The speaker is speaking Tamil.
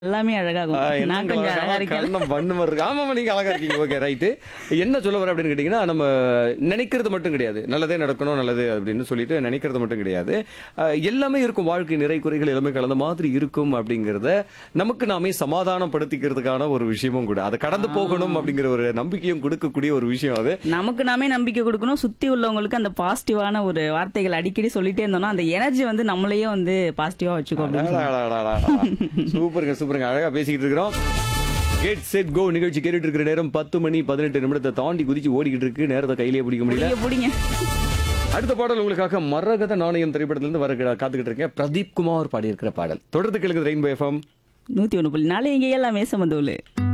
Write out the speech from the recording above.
எல்லாமே அழகாகும் ஆ, என்ன நான் கொஞ்சம் அழகா இருக்கேன் கண்ணம் பண்ணு மாதிரி இருக்கு ஆமாமா நீங்க அழகா இருக்கீங்க ஓகே ரைட்டு என்ன சொல்ல வர அப்படின்னு கேட்டீங்கன்னா நம்ம நினைக்கிறது மட்டும் கிடையாது நல்லதே நடக்கணும் நல்லது அப்படின்னு சொல்லிட்டு நினைக்கிறது மட்டும் கிடையாது ஆ, எல்லாமே இருக்கும் வாழ்க்கை நிறை குறைகள் எல்லாமே கலந்த மாதிரி இருக்கும் அப்படிங்கறத நமக்கு நாமே சமாதானப்படுத்திக்கிறதுக்கான ஒரு விஷயமும் கூட அதை கடந்து போகணும் அப்படிங்கிற ஒரு நம்பிக்கையும் கொடுக்கக்கூடிய ஒரு விஷயம் அது நமக்கு நாமே நம்பிக்கை கொடுக்கணும் சுத்தி உள்ளவங்களுக்கு அந்த பாசிட்டிவான ஒரு வார்த்தைகள் அடிக்கடி சொல்லிட்டே இருந்தோம்னா அந்த எனர்ஜி வந்து நம்மளையே வந்து பாசிட்டிவா வச்சுக்கோ அப்படின்னு சொல்லுவாங்க. சூப்பருங்க சூப்பருங்க அழகா பேசிக்கிட்டு இருக்கிறோம் கெட் செட் கோ நிகழ்ச்சி கேட்டுட்டு இருக்கிற நேரம் பத்து மணி பதினெட்டு நிமிடத்தை தாண்டி குதிச்சு ஓடிக்கிட்டு இருக்கு நேரத்தை கையிலேயே பிடிக்க முடியல பிடிங்க, பிடிங்க அடுத்த பாடல் உங்களுக்காக மரகத நாணயம் திரைப்படத்திலிருந்து வர காத்துக்கிட்டு இருக்கேன் பிரதீப் குமார் பாடியிருக்கிற பாடல் தொடர்ந்து கேளுங்க ரெயின்போ எஃப்எம் நூத்தி ஒண்ணு புள்ளி நாலு இங்க எல்லாமே சமந்தூள்